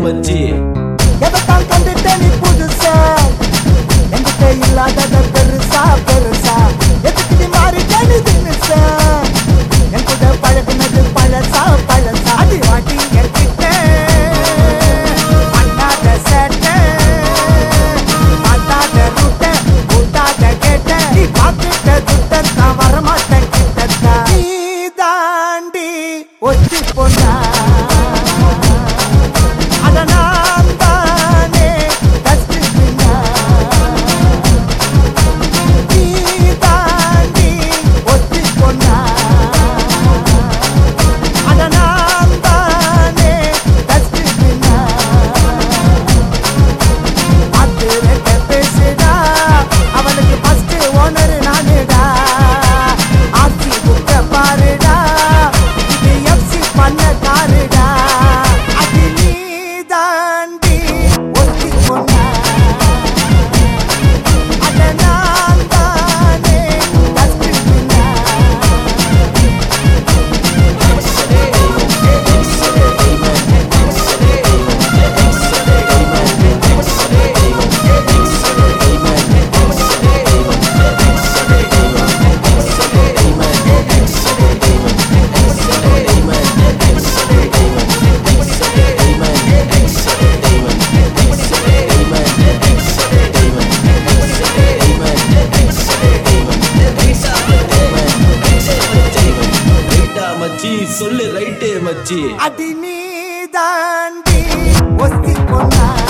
மச்சி எதைத்தான் கண்டுட்ட நீ புதுசா என்கிட்ட இல்லாதத பெருசா பெருசா எதுக்கு நீ மாறிட்ட நீ தின்னுசா என் கூட பழகுனது பழசா பழசா அடி வாட்டி என்கிட்ட பண்ணாத சேட்டை மாட்டாத ரூட்ட கூட்டாத கேட்ட நீ பார்த்துட்ட துட்டத்தான் வரமாட்டேன் கிட்டத்தான் நீ தாண்டி ஒத்தி பொண்ணா அட நான் தானே கஷ்டப்பின்னா நீ தாண்டி ஒத்தி பொண்ணா அட நான் தானே கஷ்டப்பின்னா பார்த்து ரெட்ட பேசுடா அவனுக்கு ஃபர்ஸ்ட் ஓனர் நானுடா ஆர்சி புக்க பாருடா இது எஃப்சி பண்ண காருடா அது நீ தாண்டி ஒத்தி பொண்ணா அட நான் தானே கஷ்டப்பின்னா ரைட்டா மச்சி சொல்லு ரைட்டு மச்சி அடி நீ தாண்டி ஒத்தி பொண்ணா